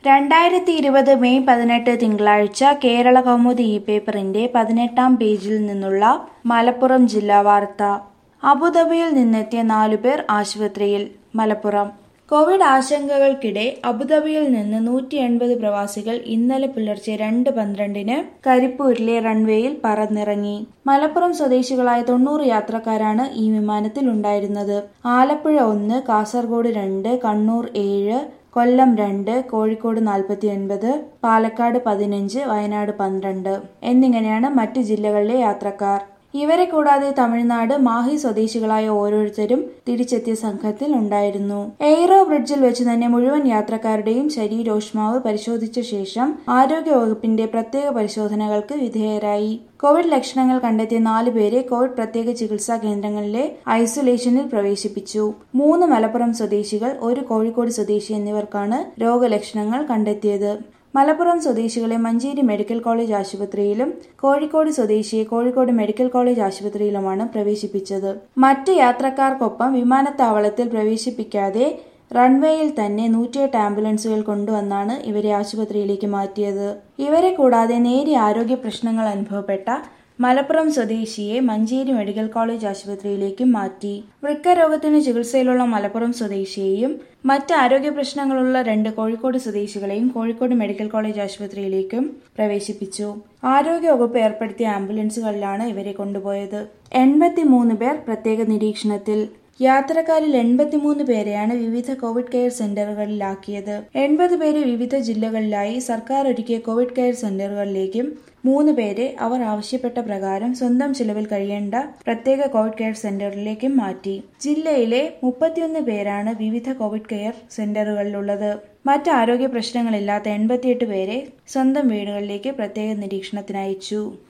രണ്ടായിരത്തി ഇരുപത് മെയ് പതിനെട്ട് തിങ്കളാഴ്ച കേരള കൗമുദി ഇ പേപ്പറിന്റെ പതിനെട്ടാം പേജിൽ നിന്നുള്ള മലപ്പുറം ജില്ലാ വാർത്ത അബുദാബിയിൽ നിന്നെത്തിയ നാലുപേർ ആശുപത്രിയിൽ മലപ്പുറം കോവിഡ് ആശങ്കകൾക്കിടെ അബുദാബിയിൽ നിന്ന് നൂറ്റി എൺപത് പ്രവാസികൾ ഇന്നലെ പുലർച്ചെ രണ്ട് പന്ത്രണ്ടിന് കരിപ്പൂരിലെ റൺവേയിൽ പറന്നിറങ്ങി മലപ്പുറം സ്വദേശികളായ തൊണ്ണൂറ് യാത്രക്കാരാണ് ഈ വിമാനത്തിൽ ഉണ്ടായിരുന്നത് ആലപ്പുഴ ഒന്ന് കാസർഗോഡ് രണ്ട് കണ്ണൂർ ഏഴ് കൊല്ലം രണ്ട് കോഴിക്കോട് നാൽപ്പത്തി ഒൻപത് പാലക്കാട് പതിനഞ്ച് വയനാട് പന്ത്രണ്ട് എന്നിങ്ങനെയാണ് മറ്റു ജില്ലകളിലെ യാത്രക്കാർ ഇവരെ കൂടാതെ തമിഴ്നാട് മാഹി സ്വദേശികളായ ഓരോരുത്തരും തിരിച്ചെത്തിയ സംഘത്തിൽ ഉണ്ടായിരുന്നു എയ്റോ ബ്രിഡ്ജിൽ വെച്ച് തന്നെ മുഴുവൻ യാത്രക്കാരുടെയും ശരീരോഷ്മാവ് പരിശോധിച്ച ശേഷം ആരോഗ്യവകുപ്പിന്റെ പ്രത്യേക പരിശോധനകൾക്ക് വിധേയരായി കോവിഡ് ലക്ഷണങ്ങൾ കണ്ടെത്തിയ നാല് പേരെ കോവിഡ് പ്രത്യേക ചികിത്സാ കേന്ദ്രങ്ങളിലെ ഐസൊലേഷനിൽ പ്രവേശിപ്പിച്ചു മൂന്ന് മലപ്പുറം സ്വദേശികൾ ഒരു കോഴിക്കോട് സ്വദേശി എന്നിവർക്കാണ് രോഗലക്ഷണങ്ങൾ കണ്ടെത്തിയത് മലപ്പുറം സ്വദേശികളെ മഞ്ചേരി മെഡിക്കൽ കോളേജ് ആശുപത്രിയിലും കോഴിക്കോട് സ്വദേശിയെ കോഴിക്കോട് മെഡിക്കൽ കോളേജ് ആശുപത്രിയിലുമാണ് പ്രവേശിപ്പിച്ചത് മറ്റ് യാത്രക്കാർക്കൊപ്പം വിമാനത്താവളത്തിൽ പ്രവേശിപ്പിക്കാതെ റൺവേയിൽ തന്നെ നൂറ്റിയെട്ട് ആംബുലൻസുകൾ കൊണ്ടുവന്നാണ് ഇവരെ ആശുപത്രിയിലേക്ക് മാറ്റിയത് ഇവരെ കൂടാതെ നേരിയ ആരോഗ്യ പ്രശ്നങ്ങൾ അനുഭവപ്പെട്ട മലപ്പുറം സ്വദേശിയെ മഞ്ചേരി മെഡിക്കൽ കോളേജ് ആശുപത്രിയിലേക്കും മാറ്റി വൃക്ക രോഗത്തിന് ചികിത്സയിലുള്ള മലപ്പുറം സ്വദേശിയെയും മറ്റ് ആരോഗ്യ പ്രശ്നങ്ങളുള്ള രണ്ട് കോഴിക്കോട് സ്വദേശികളെയും കോഴിക്കോട് മെഡിക്കൽ കോളേജ് ആശുപത്രിയിലേക്കും പ്രവേശിപ്പിച്ചു ആരോഗ്യവകുപ്പ് ഏർപ്പെടുത്തിയ ആംബുലൻസുകളിലാണ് ഇവരെ കൊണ്ടുപോയത് എൺപത്തിമൂന്ന് പേർ പ്രത്യേക നിരീക്ഷണത്തിൽ യാത്രക്കാരിൽ എൺപത്തിമൂന്ന് പേരെയാണ് വിവിധ കോവിഡ് കെയർ സെന്ററുകളിലാക്കിയത് എൺപത് പേരെ വിവിധ ജില്ലകളിലായി സർക്കാർ ഒരുക്കിയ കോവിഡ് കെയർ സെന്ററുകളിലേക്കും മൂന്ന് പേരെ അവർ ആവശ്യപ്പെട്ട പ്രകാരം സ്വന്തം ചിലവിൽ കഴിയേണ്ട പ്രത്യേക കോവിഡ് കെയർ സെന്ററിലേക്കും മാറ്റി ജില്ലയിലെ മുപ്പത്തിയൊന്ന് പേരാണ് വിവിധ കോവിഡ് കെയർ സെന്ററുകളിലുള്ളത് മറ്റ് ആരോഗ്യ പ്രശ്നങ്ങളില്ലാത്ത എൺപത്തിയെട്ട് പേരെ സ്വന്തം വീടുകളിലേക്ക് പ്രത്യേക നിരീക്ഷണത്തിനയച്ചു